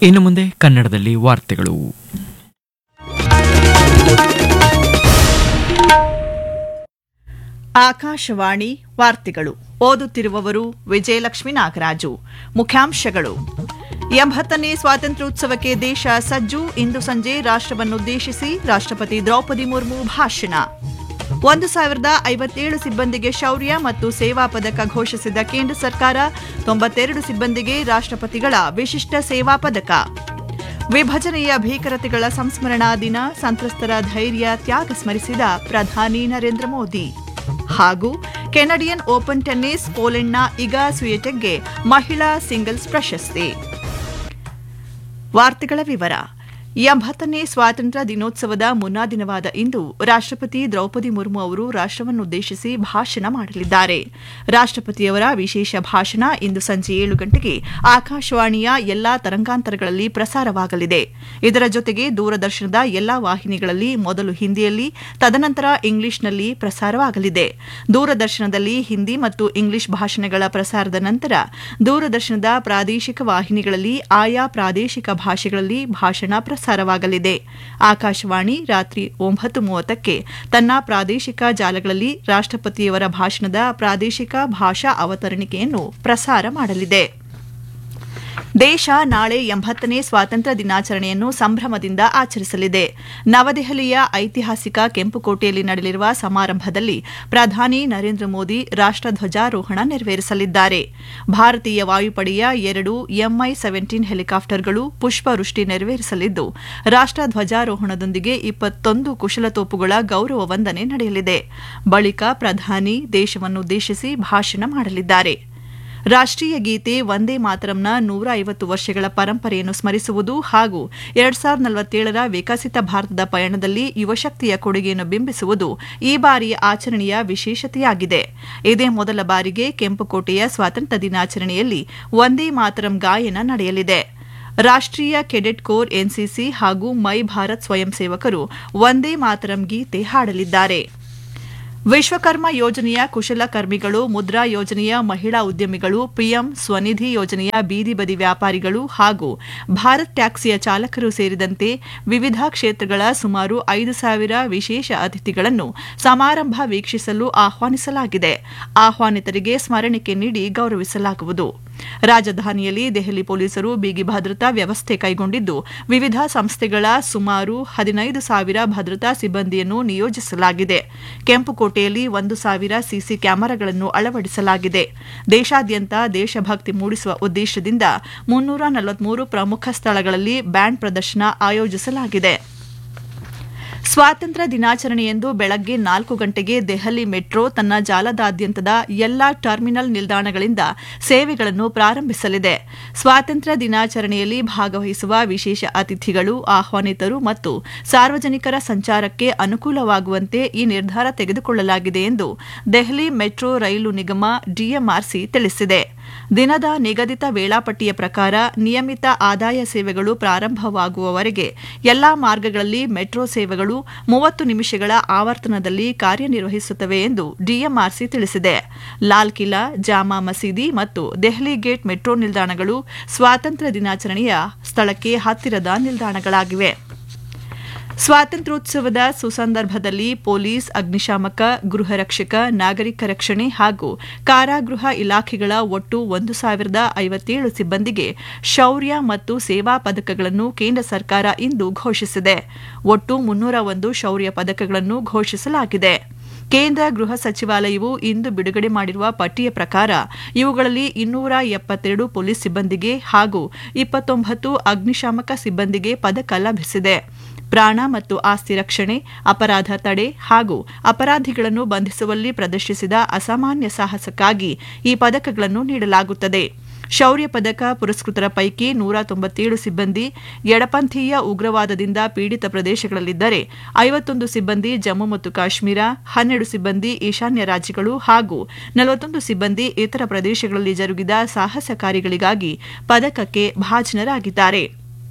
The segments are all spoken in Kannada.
ಇನ್ನು ಮುಂದೆ ಕನ್ನಡದಲ್ಲಿ ವಾರ್ತೆಗಳು ಆಕಾಶವಾಣಿ ವಾರ್ತೆಗಳು ಓದುತ್ತಿರುವವರು ವಿಜಯಲಕ್ಷ್ಮಿ ನಾಗರಾಜು ಮುಖ್ಯಾಂಶಗಳು ಎಂಬತ್ತನೇ ಸ್ವಾತಂತ್ರ್ಯೋತ್ಸವಕ್ಕೆ ದೇಶ ಸಜ್ಜು ಇಂದು ಸಂಜೆ ರಾಷ್ಟ್ರವನ್ನುದ್ದೇಶಿಸಿ ರಾಷ್ಟ್ರಪತಿ ದ್ರೌಪದಿ ಮುರ್ಮು ಭಾಷಣ ಒಂದು ಸಾವಿರದ ಐವತ್ತೇಳು ಸಿಬ್ಬಂದಿಗೆ ಶೌರ್ಯ ಮತ್ತು ಸೇವಾ ಪದಕ ಘೋಷಿಸಿದ ಕೇಂದ್ರ ಸರ್ಕಾರ ತೊಂಬತ್ತೆರಡು ಸಿಬ್ಬಂದಿಗೆ ರಾಷ್ಟ್ರಪತಿಗಳ ವಿಶಿಷ್ಟ ಸೇವಾ ಪದಕ ವಿಭಜನೆಯ ಭೀಕರತೆಗಳ ಸಂಸ್ಮರಣಾ ದಿನ ಸಂತ್ರಸ್ತರ ಧೈರ್ಯ ತ್ಯಾಗ ಸ್ಮರಿಸಿದ ಪ್ರಧಾನಿ ನರೇಂದ್ರ ಮೋದಿ ಹಾಗೂ ಕೆನಡಿಯನ್ ಓಪನ್ ಟೆನ್ನಿಸ್ ಪೋಲೆಂಡ್ನ ಇಗಾ ಸ್ವಿಯೆಟೆಕ್ಗೆ ಮಹಿಳಾ ಸಿಂಗಲ್ಸ್ ಪ್ರಶಸ್ತಿ ವಾರ್ತೆಗಳ ವಿವರ ಎಂಬತ್ತನೇ ಸ್ವಾತಂತ್ರ್ಯ ದಿನೋತ್ಸವದ ಮುನ್ನಾ ದಿನವಾದ ಇಂದು ರಾಷ್ಟ್ರಪತಿ ದ್ರೌಪದಿ ಮುರ್ಮು ಅವರು ರಾಷ್ಟ್ರವನ್ನುದ್ದೇಶಿಸಿ ಭಾಷಣ ಮಾಡಲಿದ್ದಾರೆ ರಾಷ್ಟ್ರಪತಿಯವರ ವಿಶೇಷ ಭಾಷಣ ಇಂದು ಸಂಜೆ ಏಳು ಗಂಟೆಗೆ ಆಕಾಶವಾಣಿಯ ಎಲ್ಲಾ ತರಂಗಾಂತರಗಳಲ್ಲಿ ಪ್ರಸಾರವಾಗಲಿದೆ ಇದರ ಜೊತೆಗೆ ದೂರದರ್ಶನದ ಎಲ್ಲಾ ವಾಹಿನಿಗಳಲ್ಲಿ ಮೊದಲು ಹಿಂದಿಯಲ್ಲಿ ತದನಂತರ ಇಂಗ್ಲಿಷ್ನಲ್ಲಿ ಪ್ರಸಾರವಾಗಲಿದೆ ದೂರದರ್ಶನದಲ್ಲಿ ಹಿಂದಿ ಮತ್ತು ಇಂಗ್ಲಿಷ್ ಭಾಷಣಗಳ ಪ್ರಸಾರದ ನಂತರ ದೂರದರ್ಶನದ ಪ್ರಾದೇಶಿಕ ವಾಹಿನಿಗಳಲ್ಲಿ ಆಯಾ ಪ್ರಾದೇಶಿಕ ಭಾಷೆಗಳಲ್ಲಿ ಭಾಷಣ ಪ್ರಸಾರವಾಗಲಿದೆ ಆಕಾಶವಾಣಿ ರಾತ್ರಿ ಒಂಬತ್ತು ಮೂವತ್ತಕ್ಕೆ ತನ್ನ ಪ್ರಾದೇಶಿಕ ಜಾಲಗಳಲ್ಲಿ ರಾಷ್ಟ್ರಪತಿಯವರ ಭಾಷಣದ ಪ್ರಾದೇಶಿಕ ಭಾಷಾ ಅವತರಣಿಕೆಯನ್ನು ಪ್ರಸಾರ ಮಾಡಲಿದೆ ದೇಶ ನಾಳೆ ಎಂಬತ್ತನೇ ಸ್ವಾತಂತ್ರ್ಯ ದಿನಾಚರಣೆಯನ್ನು ಸಂಭ್ರಮದಿಂದ ಆಚರಿಸಲಿದೆ ನವದೆಹಲಿಯ ಐತಿಹಾಸಿಕ ಕೆಂಪುಕೋಟೆಯಲ್ಲಿ ನಡೆಯಲಿರುವ ಸಮಾರಂಭದಲ್ಲಿ ಪ್ರಧಾನಿ ನರೇಂದ್ರ ಮೋದಿ ರಾಷ್ಟ್ರಧ್ವಜಾರೋಹಣ ನೆರವೇರಿಸಲಿದ್ದಾರೆ ಭಾರತೀಯ ವಾಯುಪಡೆಯ ಎರಡು ಎಂಐ ಸೆವೆಂಟೀನ್ ಹೆಲಿಕಾಪ್ಟರ್ಗಳು ಪುಷ್ಪವೃಷ್ಟಿ ನೆರವೇರಿಸಲಿದ್ದು ರಾಷ್ಟ್ರಧ್ವಜಾರೋಹಣದೊಂದಿಗೆ ಇಪ್ಪತ್ತೊಂದು ಕುಶಲತೋಪುಗಳ ಗೌರವ ವಂದನೆ ನಡೆಯಲಿದೆ ಬಳಿಕ ಪ್ರಧಾನಿ ದೇಶವನ್ನುದ್ದೇಶಿಸಿ ಭಾಷಣ ಮಾಡಲಿದ್ದಾರೆ ರಾಷ್ಟ್ರೀಯ ಗೀತೆ ವಂದೇ ಮಾತರಂನ ನೂರ ಐವತ್ತು ವರ್ಷಗಳ ಪರಂಪರೆಯನ್ನು ಸ್ಮರಿಸುವುದು ಹಾಗೂ ಎರಡ್ ಸಾವಿರದ ನಲವತ್ತೇಳರ ವಿಕಸಿತ ಭಾರತದ ಪಯಣದಲ್ಲಿ ಯುವಶಕ್ತಿಯ ಕೊಡುಗೆಯನ್ನು ಬಿಂಬಿಸುವುದು ಈ ಬಾರಿಯ ಆಚರಣೆಯ ವಿಶೇಷತೆಯಾಗಿದೆ ಇದೇ ಮೊದಲ ಬಾರಿಗೆ ಕೆಂಪುಕೋಟೆಯ ಸ್ವಾತಂತ್ರ್ಯ ದಿನಾಚರಣೆಯಲ್ಲಿ ವಂದೇ ಮಾತರಂ ಗಾಯನ ನಡೆಯಲಿದೆ ರಾಷ್ಟ್ರೀಯ ಕೆಡೆಟ್ ಕೋರ್ ಎನ್ಸಿಸಿ ಹಾಗೂ ಮೈ ಭಾರತ್ ಸ್ವಯಂ ಸೇವಕರು ವಂದೇ ಮಾತರಂ ಗೀತೆ ಹಾಡಲಿದ್ದಾರೆ ವಿಶ್ವಕರ್ಮ ಯೋಜನೆಯ ಕುಶಲಕರ್ಮಿಗಳು ಮುದ್ರಾ ಯೋಜನೆಯ ಮಹಿಳಾ ಉದ್ಯಮಿಗಳು ಪಿಎಂ ಸ್ವನಿಧಿ ಯೋಜನೆಯ ಬೀದಿ ಬದಿ ವ್ಯಾಪಾರಿಗಳು ಹಾಗೂ ಭಾರತ್ ಟ್ಯಾಕ್ಸಿಯ ಚಾಲಕರು ಸೇರಿದಂತೆ ವಿವಿಧ ಕ್ಷೇತ್ರಗಳ ಸುಮಾರು ಐದು ಸಾವಿರ ವಿಶೇಷ ಅತಿಥಿಗಳನ್ನು ಸಮಾರಂಭ ವೀಕ್ಷಿಸಲು ಆಹ್ವಾನಿಸಲಾಗಿದೆ ಆಹ್ವಾನಿತರಿಗೆ ಸ್ಮರಣಿಕೆ ನೀಡಿ ಗೌರವಿಸಲಾಗುವುದು ರಾಜಧಾನಿಯಲ್ಲಿ ದೆಹಲಿ ಪೊಲೀಸರು ಬಿಗಿ ಭದ್ರತಾ ವ್ಯವಸ್ಥೆ ಕೈಗೊಂಡಿದ್ದು ವಿವಿಧ ಸಂಸ್ಥೆಗಳ ಸುಮಾರು ಹದಿನೈದು ಸಾವಿರ ಭದ್ರತಾ ಸಿಬ್ಬಂದಿಯನ್ನು ನಿಯೋಜಿಸಲಾಗಿದೆ ಕೆಂಪುಕೋಟೆಯಲ್ಲಿ ಒಂದು ಸಾವಿರ ಸಿಸಿ ಕ್ಯಾಮೆರಾಗಳನ್ನು ಅಳವಡಿಸಲಾಗಿದೆ ದೇಶಾದ್ಯಂತ ದೇಶಭಕ್ತಿ ಮೂಡಿಸುವ ಉದ್ದೇಶದಿಂದ ಮುನ್ನೂರ ನಲವತ್ಮೂರು ಪ್ರಮುಖ ಸ್ಥಳಗಳಲ್ಲಿ ಬ್ಯಾಂಡ್ ಪ್ರದರ್ಶನ ಆಯೋಜಿಸಲಾಗಿದೆ ಸ್ವಾತಂತ್ರ್ಯ ದಿನಾಚರಣೆಯಂದು ಬೆಳಗ್ಗೆ ನಾಲ್ಕು ಗಂಟೆಗೆ ದೆಹಲಿ ಮೆಟ್ರೋ ತನ್ನ ಜಾಲದಾದ್ಯಂತದ ಎಲ್ಲಾ ಟರ್ಮಿನಲ್ ನಿಲ್ದಾಣಗಳಿಂದ ಸೇವೆಗಳನ್ನು ಪ್ರಾರಂಭಿಸಲಿದೆ ಸ್ವಾತಂತ್ರ್ಯ ದಿನಾಚರಣೆಯಲ್ಲಿ ಭಾಗವಹಿಸುವ ವಿಶೇಷ ಅತಿಥಿಗಳು ಆಹ್ವಾನಿತರು ಮತ್ತು ಸಾರ್ವಜನಿಕರ ಸಂಚಾರಕ್ಕೆ ಅನುಕೂಲವಾಗುವಂತೆ ಈ ನಿರ್ಧಾರ ತೆಗೆದುಕೊಳ್ಳಲಾಗಿದೆ ಎಂದು ದೆಹಲಿ ಮೆಟ್ರೋ ರೈಲು ನಿಗಮ ಡಿಎಂಆರ್ಸಿ ತಿಳಿಸಿದೆ ದಿನದ ನಿಗದಿತ ವೇಳಾಪಟ್ಟಿಯ ಪ್ರಕಾರ ನಿಯಮಿತ ಆದಾಯ ಸೇವೆಗಳು ಪ್ರಾರಂಭವಾಗುವವರೆಗೆ ಎಲ್ಲಾ ಮಾರ್ಗಗಳಲ್ಲಿ ಮೆಟ್ರೋ ಸೇವೆಗಳು ಮೂವತ್ತು ನಿಮಿಷಗಳ ಆವರ್ತನದಲ್ಲಿ ಕಾರ್ಯನಿರ್ವಹಿಸುತ್ತವೆ ಎಂದು ಡಿಎಂಆರ್ಸಿ ತಿಳಿಸಿದೆ ಲಾಲ್ ಕಿಲಾ ಜಾಮಾ ಮಸೀದಿ ಮತ್ತು ದೆಹಲಿ ಗೇಟ್ ಮೆಟ್ರೋ ನಿಲ್ದಾಣಗಳು ಸ್ವಾತಂತ್ರ್ಯ ದಿನಾಚರಣೆಯ ಸ್ಥಳಕ್ಕೆ ಹತ್ತಿರದ ನಿಲ್ದಾಣಗಳಾಗಿವೆ ಸ್ವಾತಂತ್ರ್ಯೋತ್ಸವದ ಸುಸಂದರ್ಭದಲ್ಲಿ ಪೊಲೀಸ್ ಅಗ್ನಿಶಾಮಕ ಗೃಹ ರಕ್ಷಕ ನಾಗರಿಕ ರಕ್ಷಣೆ ಹಾಗೂ ಕಾರಾಗೃಹ ಇಲಾಖೆಗಳ ಒಟ್ಟು ಒಂದು ಸಾವಿರದ ಐವತ್ತೇಳು ಸಿಬ್ಬಂದಿಗೆ ಶೌರ್ಯ ಮತ್ತು ಸೇವಾ ಪದಕಗಳನ್ನು ಕೇಂದ್ರ ಸರ್ಕಾರ ಇಂದು ಘೋಷಿಸಿದೆ ಒಟ್ಟು ಮುನ್ನೂರ ಒಂದು ಶೌರ್ಯ ಪದಕಗಳನ್ನು ಘೋಷಿಸಲಾಗಿದೆ ಕೇಂದ್ರ ಗೃಹ ಸಚಿವಾಲಯವು ಇಂದು ಬಿಡುಗಡೆ ಮಾಡಿರುವ ಪಟ್ಟಿಯ ಪ್ರಕಾರ ಇವುಗಳಲ್ಲಿ ಇನ್ನೂರ ಎಪ್ಪತ್ತೆರಡು ಪೊಲೀಸ್ ಸಿಬ್ಬಂದಿಗೆ ಹಾಗೂ ಇಪ್ಪತ್ತೊಂಬತ್ತು ಅಗ್ನಿಶಾಮಕ ಸಿಬ್ಬಂದಿಗೆ ಪದಕ ಲಭಿಸಿದೆ ಪ್ರಾಣ ಮತ್ತು ಆಸ್ತಿ ರಕ್ಷಣೆ ಅಪರಾಧ ತಡೆ ಹಾಗೂ ಅಪರಾಧಿಗಳನ್ನು ಬಂಧಿಸುವಲ್ಲಿ ಪ್ರದರ್ಶಿಸಿದ ಅಸಾಮಾನ್ಯ ಸಾಹಸಕ್ಕಾಗಿ ಈ ಪದಕಗಳನ್ನು ನೀಡಲಾಗುತ್ತದೆ ಶೌರ್ಯ ಪದಕ ಪುರಸ್ಕೃತರ ಪೈಕಿ ನೂರ ತೊಂಬತ್ತೇಳು ಸಿಬ್ಬಂದಿ ಎಡಪಂಥೀಯ ಉಗ್ರವಾದದಿಂದ ಪೀಡಿತ ಪ್ರದೇಶಗಳಲ್ಲಿದ್ದರೆ ಐವತ್ತೊಂದು ಸಿಬ್ಬಂದಿ ಜಮ್ಮು ಮತ್ತು ಕಾಶ್ಮೀರ ಹನ್ನೆರಡು ಸಿಬ್ಬಂದಿ ಈಶಾನ್ಯ ರಾಜ್ಯಗಳು ಹಾಗೂ ನಲವತ್ತೊಂದು ಸಿಬ್ಬಂದಿ ಇತರ ಪ್ರದೇಶಗಳಲ್ಲಿ ಜರುಗಿದ ಸಾಹಸ ಕಾರ್ಯಗಳಿಗಾಗಿ ಪದಕಕ್ಕೆ ಭಾಜನರಾಗಿದ್ದಾರೆ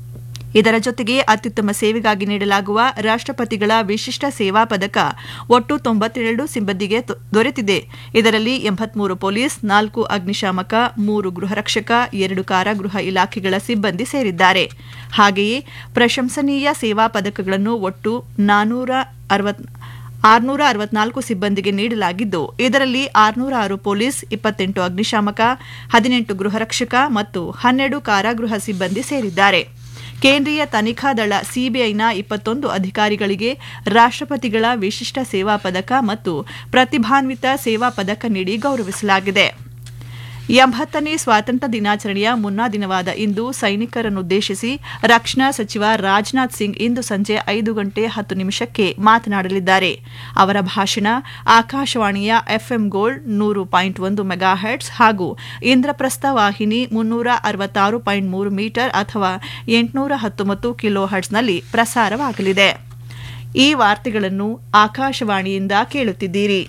ಇದರ ಜೊತೆಗೆ ಅತ್ಯುತ್ತಮ ಸೇವೆಗಾಗಿ ನೀಡಲಾಗುವ ರಾಷ್ಟ್ರಪತಿಗಳ ವಿಶಿಷ್ಟ ಸೇವಾ ಪದಕ ಒಟ್ಟು ತೊಂಬತ್ತೆರಡು ಸಿಬ್ಬಂದಿಗೆ ದೊ- ದೊರೆತಿದೆ ಇದರಲ್ಲಿ ಎಂಬತ್ಮೂರು ಪೊಲೀಸ್ ನಾಲ್ಕು ಅಗ್ನಿಶಾಮಕ ಮೂರು ಗೃಹರಕ್ಷಕ ಎರಡು ಕಾರಾಗೃಹ ಇಲಾಖೆಗಳ ಸಿಬ್ಬಂದಿ ಸೇರಿದ್ದಾರೆ ಹಾಗೆಯೇ ಪ್ರಶಂಸನೀಯ ಸೇವಾ ಪದಕಗಳನ್ನು ಒಟ್ಟು ನಾನೂರ ಅರವತ್ ಆರುನೂರ ಅರವತ್ನಾಲ್ಕು ಸಿಬ್ಬಂದಿಗೆ ನೀಡಲಾಗಿದ್ದು ಇದರಲ್ಲಿ ಆರುನೂರ ಆರು ಪೊಲೀಸ್ ಇಪ್ಪತ್ತೆಂಟು ಅಗ್ನಿಶಾಮಕ ಹದಿನೆಂಟು ಗೃಹರಕ್ಷಕ ಮತ್ತು ಹನ್ನೆರಡು ಕಾರಾಗೃಹ ಸಿಬ್ಬಂದಿ ಸೇರಿದ್ದಾರೆ ಕೇಂದ್ರೀಯ ತನಿಖಾ ದಳ ಸಿಬಿಐನ ಇಪ್ಪತ್ತೊಂದು ಅಧಿಕಾರಿಗಳಿಗೆ ರಾಷ್ಟ್ರಪತಿಗಳ ವಿಶಿಷ್ಟ ಸೇವಾ ಪದಕ ಮತ್ತು ಪ್ರತಿಭಾನ್ವಿತ ಸೇವಾ ಪದಕ ನೀಡಿ ಗೌರವಿಸಲಾಗಿದೆ ಎಂಬತ್ತನೇ ಸ್ವಾತಂತ್ರ್ಯ ದಿನಾಚರಣೆಯ ಮುನ್ನಾ ದಿನವಾದ ಇಂದು ಸೈನಿಕರನ್ನುದ್ದೇಶಿಸಿ ರಕ್ಷಣಾ ಸಚಿವ ರಾಜನಾಥ್ ಸಿಂಗ್ ಇಂದು ಸಂಜೆ ಐದು ಗಂಟೆ ಹತ್ತು ನಿಮಿಷಕ್ಕೆ ಮಾತನಾಡಲಿದ್ದಾರೆ ಅವರ ಭಾಷಣ ಆಕಾಶವಾಣಿಯ ಎಫ್ಎಂ ಗೋಲ್ಡ್ ನೂರು ಪಾಯಿಂಟ್ ಒಂದು ಮೆಗಾಹೆಟ್ಸ್ ಹಾಗೂ ಇಂದ್ರಪ್ರಸ್ಥ ವಾಹಿನಿ ಮುನ್ನೂರ ಅರವತ್ತಾರು ಪಾಯಿಂಟ್ ಮೂರು ಮೀಟರ್ ಅಥವಾ ಎಂಟುನೂರ ಹತ್ತೊಂಬತ್ತು ಕಿಲೋ ಹರ್ಟ್ಸ್ನಲ್ಲಿ ಪ್ರಸಾರವಾಗಲಿದೆ ಈ ವಾರ್ತೆಗಳನ್ನು ಆಕಾಶವಾಣಿಯಿಂದ ಕೇಳುತ್ತಿದ್ದೀರಿ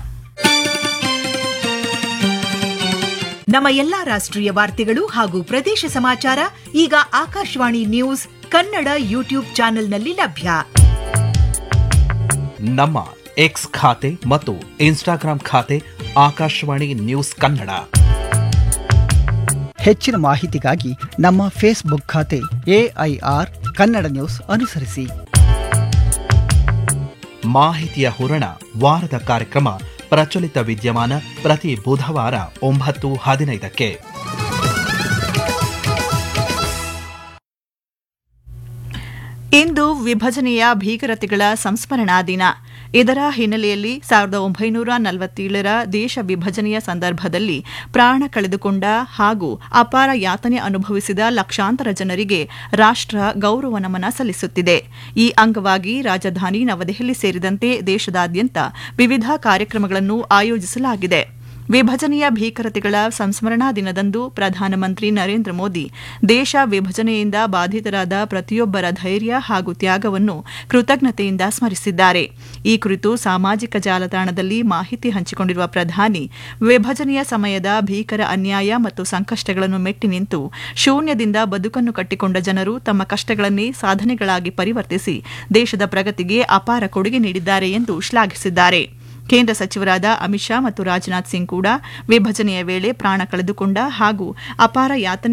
ನಮ್ಮ ಎಲ್ಲಾ ರಾಷ್ಟ್ರೀಯ ವಾರ್ತೆಗಳು ಹಾಗೂ ಪ್ರದೇಶ ಸಮಾಚಾರ ಈಗ ಆಕಾಶವಾಣಿ ನ್ಯೂಸ್ ಕನ್ನಡ ಯೂಟ್ಯೂಬ್ ಚಾನೆಲ್ನಲ್ಲಿ ಲಭ್ಯ ನಮ್ಮ ಎಕ್ಸ್ ಖಾತೆ ಮತ್ತು ಇನ್ಸ್ಟಾಗ್ರಾಂ ಖಾತೆ ಆಕಾಶವಾಣಿ ನ್ಯೂಸ್ ಕನ್ನಡ ಹೆಚ್ಚಿನ ಮಾಹಿತಿಗಾಗಿ ನಮ್ಮ ಫೇಸ್ಬುಕ್ ಖಾತೆ ಎಐಆರ್ ಕನ್ನಡ ನ್ಯೂಸ್ ಅನುಸರಿಸಿ ಮಾಹಿತಿಯ ಹೂರಣ ವಾರದ ಕಾರ್ಯಕ್ರಮ ಪ್ರಚಲಿತ ವಿದ್ಯಮಾನ ಪ್ರತಿ ಬುಧವಾರ ಒಂಬತ್ತು ಹದಿನೈದಕ್ಕೆ ಇಂದು ವಿಭಜನೆಯ ಭೀಕರತೆಗಳ ಸಂಸ್ಮರಣಾ ದಿನ ಇದರ ಹಿನ್ನೆಲೆಯಲ್ಲಿ ಸಾವಿರದ ಒಂಬೈನೂರ ನಲವತ್ತೇಳರ ದೇಶ ವಿಭಜನೆಯ ಸಂದರ್ಭದಲ್ಲಿ ಪ್ರಾಣ ಕಳೆದುಕೊಂಡ ಹಾಗೂ ಅಪಾರ ಯಾತನೆ ಅನುಭವಿಸಿದ ಲಕ್ಷಾಂತರ ಜನರಿಗೆ ರಾಷ್ಟ್ರ ಗೌರವ ನಮನ ಸಲ್ಲಿಸುತ್ತಿದೆ ಈ ಅಂಗವಾಗಿ ರಾಜಧಾನಿ ನವದೆಹಲಿ ಸೇರಿದಂತೆ ದೇಶದಾದ್ಯಂತ ವಿವಿಧ ಕಾರ್ಯಕ್ರಮಗಳನ್ನು ಆಯೋಜಿಸಲಾಗಿದೆ ವಿಭಜನೆಯ ಭೀಕರತೆಗಳ ಸಂಸ್ಮರಣಾ ದಿನದಂದು ಪ್ರಧಾನಮಂತ್ರಿ ನರೇಂದ್ರ ಮೋದಿ ದೇಶ ವಿಭಜನೆಯಿಂದ ಬಾಧಿತರಾದ ಪ್ರತಿಯೊಬ್ಬರ ಧೈರ್ಯ ಹಾಗೂ ತ್ಯಾಗವನ್ನು ಕೃತಜ್ಞತೆಯಿಂದ ಸ್ಮರಿಸಿದ್ದಾರೆ ಈ ಕುರಿತು ಸಾಮಾಜಿಕ ಜಾಲತಾಣದಲ್ಲಿ ಮಾಹಿತಿ ಹಂಚಿಕೊಂಡಿರುವ ಪ್ರಧಾನಿ ವಿಭಜನೆಯ ಸಮಯದ ಭೀಕರ ಅನ್ಯಾಯ ಮತ್ತು ಸಂಕಷ್ಟಗಳನ್ನು ಮೆಟ್ಟಿ ನಿಂತು ಶೂನ್ಯದಿಂದ ಬದುಕನ್ನು ಕಟ್ಟಿಕೊಂಡ ಜನರು ತಮ್ಮ ಕಷ್ಟಗಳನ್ನೇ ಸಾಧನೆಗಳಾಗಿ ಪರಿವರ್ತಿಸಿ ದೇಶದ ಪ್ರಗತಿಗೆ ಅಪಾರ ಕೊಡುಗೆ ನೀಡಿದ್ದಾರೆ ಎಂದು ಶ್ಲಾಘಿಸಿದ್ದಾರೆ ಕೇಂದ್ರ ಸಚಿವರಾದ ಅಮಿತ್ ಶಾ ಮತ್ತು ರಾಜನಾಥ್ ಸಿಂಗ್ ಕೂಡ ವಿಭಜನೆಯ ವೇಳೆ ಪ್ರಾಣ ಕಳೆದುಕೊಂಡ ಹಾಗೂ ಅಪಾರ ಯಾತನೆ